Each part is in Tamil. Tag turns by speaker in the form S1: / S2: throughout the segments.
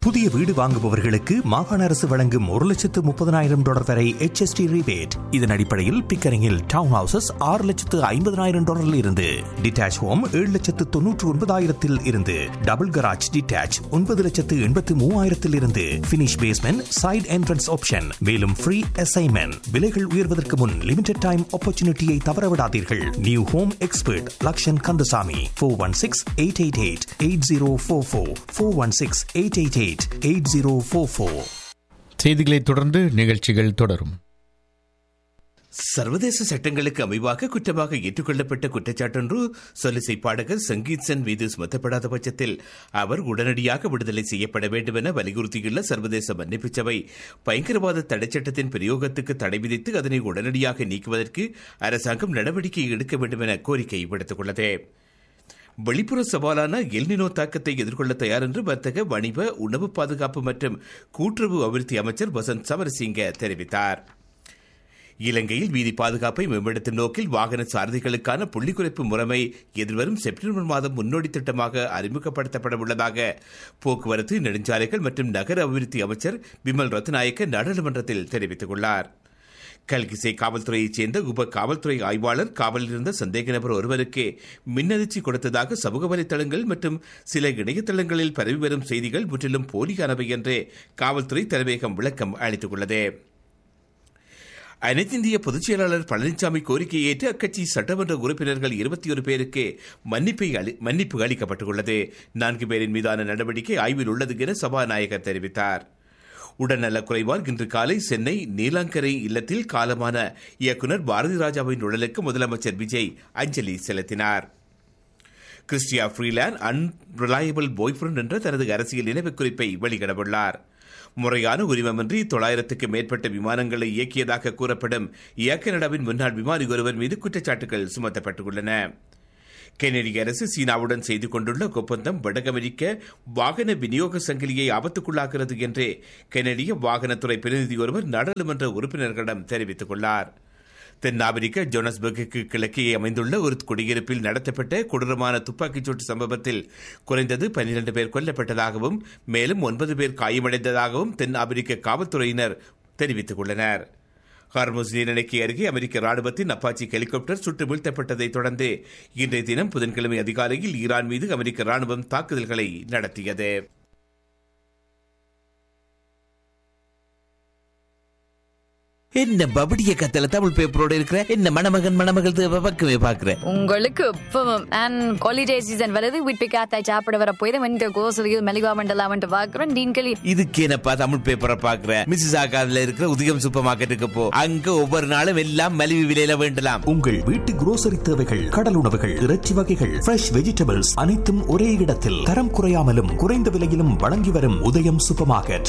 S1: புதிய வீடு வாங்குபவர்களுக்கு மாகாண அரசு வழங்கும் ஒரு லட்சத்து முப்பதனாயிரம் டாலர் வரை HST rebate இதன் அடிப்படையில் பிக்கரிங்கில் டவுன் ஹவுசஸ் ஆறு லட்சத்து ஐம்பதனாயிரம் டாலரில் இருந்து டிட்டாச் ஹோம் ஏழு லட்சத்து தொன்னூற்று ஒன்பதாயிரத்தில் இருந்து டபுள் கராஜ் டிட்டாச் ஒன்பது லட்சத்து எண்பத்து மூவாயிரத்தில் இருந்து finish basement side entrance option மேலும் ஃப்ரீ அசைன்மெண்ட் விலைகள் உயர்வதற்கு முன் லிமிடெட் டைம் ஆப்பர்ச்சுனிட்டியை தவறவிடாதீர்கள் new home expert Lakshan Kandasamy four one six eight eight eight eight zero four four four one six eight eight eight eight zero four four
S2: செய்திகளை தொடர்ந்து நிகழ்ச்சிகள் தொடரும்
S3: சர்வதேச சட்டங்களுக்கு அமைவாக குற்றமாக ஏற்றுக்கொள்ளப்பட்ட குற்றச்சாட்டொன்று சொலிசை பாடகர் சங்கீத் சென் மீது சுமத்தப்படாத பட்சத்தில் அவர் உடனடியாக விடுதலை செய்யப்பட வேண்டும் என வலியுறுத்தியுள்ள சர்வதேச மன்னிப்பு சபை பயங்கரவாத தடைச்சட்டத்தின் பிரயோகத்துக்கு தடை விதித்து அதனை உடனடியாக நீக்குவதற்கு அரசாங்கம் நடவடிக்கை எடுக்க வேண்டும் என கோரிக்கை விடுத்துள்ளது வெளிப்புற சவாலான எல்னினோ தாக்கத்தை எதிர்கொள்ள தயார் என்று வர்த்தக வணிக உணவு பாதுகாப்பு மற்றும் கூட்டுறவு அபிவிருத்தி அமைச்சர் வசந்த் சமரசிங்க தெரிவித்தார் இலங்கையில் வீதி பாதுகாப்பை மேம்படுத்தும் நோக்கில் வாகன சாரதிகளுக்கான புள்ளி குறைப்பு முறைமை எதிர்வரும் செப்டம்பர் மாதம் முன்னோடி திட்டமாக அறிமுகப்படுத்தப்பட உள்ளதாக போக்குவரத்து நெடுஞ்சாலைகள் மற்றும் நகர அபிவிருத்தி அமைச்சர் பிமல் ரத்நாயக்க நாடாளுமன்றத்தில் தெரிவித்துள்ளார் கல்கிசை காவல்துறையைச் சேர்ந்த உப காவல்துறை ஆய்வாளர் காவலில் இருந்த சந்தேக நபர் ஒருவருக்கு மின்னதிர்ச்சி கொடுத்ததாக சமூக வலைதளங்கள் மற்றும் சில இணையதளங்களில் பரவி வரும் செய்திகள் முற்றிலும் போலியானவை என்று காவல்துறை தலைமையகம் விளக்கம் அளித்துள்ளது அனைத்திந்திய பொதுச் செயலாளர் பழனிசாமி கோரிக்கையை ஏற்று அக்கட்சி சட்டமன்ற உறுப்பினர்கள் இருபத்தி ஒரு பேருக்கு மன்னிப்பை அளி- மன்னிப்பு அளிக்கப்பட்டுள்ளது நான்கு பேரின் மீதான நடவடிக்கை ஆய்வில் உள்ளது என சபாநாயகர் தெரிவித்தார் உடல்நலக் குறைவால் இன்று காலை சென்னை நீலாங்கரை இல்லத்தில் காலமான இயக்குநர் பாரதி ராஜாவின் உடலுக்கு முதலமைச்சர் விஜய் அஞ்சலி செலுத்தினார் கிறிஸ்டியா ஃப்ரீலான் அன்ரிலையபிள் பாய்ஃப்ரெண்ட் என்ற தனது அரசியல் நினைவுக் குறிப்பை வெளியிடவுள்ளார் முறையான உரிமமின்றி தொள்ளாயிரத்துக்கு மேற்பட்ட விமானங்களை இயக்கியதாக கூறப்படும் ஏக்கனடாவின் முன்னாள் விமானி ஒருவர் மீது குற்றச்சாட்டுகள் சுமத்தப்பட்டுள்ளன கெனடிய அரசு சீனாவுடன் செய்து கொண்டுள்ள ஒப்பந்தம் வட அமெரிக்க வாகன விநியோக சங்கிலியை ஆபத்துக்குள்ளாகிறது என்று கெனடிய வாகனத்துறை பிரதிநிதி ஒருவர் நாடாளுமன்ற உறுப்பினர்களிடம் தெரிவித்துள்ளார் தென்னாப்பிரிக்க ஜோனஸ்பர்க்கு கிழக்கே அமைந்துள்ள ஒரு குடியிருப்பில் நடத்தப்பட்ட கொடூரமான துப்பாக்கிச் சூட்டு சம்பவத்தில் குறைந்தது பன்னிரண்டு பேர் கொல்லப்பட்டதாகவும் மேலும் ஒன்பது பேர் காயமடைந்ததாகவும் தென்னாப்பிரிக்க காவல்துறையினர் தெரிவித்துள்ளனர் ஹார்முஸ் நீரிணைக்கு அருகே அமெரிக்க ராணுவத்தின் அப்பாச்சி ஹெலிகாப்டர் சுட்டு வீழ்த்தப்பட்டதைத் தொடர்ந்து இன்றைய தினம் புதன்கிழமை அதிகாலையில் ஈரான் மீது அமெரிக்க ராணுவம் தாக்குதல்களை நடத்தியது
S4: என்ன பபடிய கத்தல தமிழ் பேப்பரோட இருக்கிற என்ன மணமகன் மணமகள் தேவை பக்கமே பாக்குற
S5: உங்களுக்கு இப்பவும் அண்ட் ஹாலிடே சீசன் வருது வீட்டு காத்தாய் சாப்பிட வர போய் வெண்ட கோசலியில் மெலிவா மண்டலா வந்து பாக்குறோம் டீன்களி
S4: இதுக்கு என்னப்பா தமிழ் பேப்பரை பாக்குற மிஸ்ஸஸ் ஆகாதுல இருக்கிற உதயம் சூப்பர் மார்க்கெட்டுக்கு போ அங்க ஒவ்வொரு நாளும் எல்லாம் மலிவு விலையில வேண்டலாம்
S1: உங்கள் வீட்டு grocery தேவைகள் கடல் உணவுகள் இறைச்சி வகைகள் ஃப்ரெஷ் வெஜிடபிள்ஸ் அனைத்தும் ஒரே இடத்தில் தரம் குறையாமலும் குறைந்த விலையிலும் வழங்கி வரும் உதயம் சூப்பர் மார்க்கெட்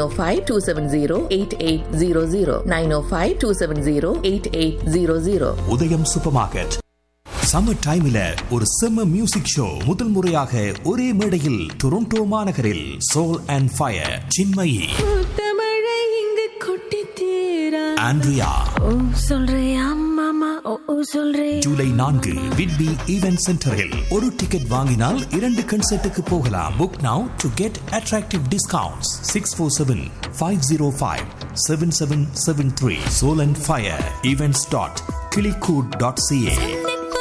S6: 905-270-8800 905-270-8800
S1: உதயம் சூப்பர் மார்க்கெட் சம்மர் டைம்ல ஒரு செம்ம மியூசிக் ஷோ முதல் முறையாக ஒரே மேடையில் டொரண்டோ மாநகரில் சோல் அண்ட் ஃபயர் சின்மயி
S7: தமிழை இங்கு கொட்டி தீரா
S1: ஆண்ட்ரியா
S7: ஓ சொல்றியா மாமா ஓ ஓ சொல்றே
S1: ஜூலை நான்கு விட்பி ஈவென்ட் சென்டரில் ஒரு டிக்கெட் வாங்கினால் இரண்டு கன்சர்ட்டுக்கு போகலாம் book now to get attractive discounts six four seven five zero five seven seven seven three soul and fire events dot கிளிகூட் டாட் சிஏ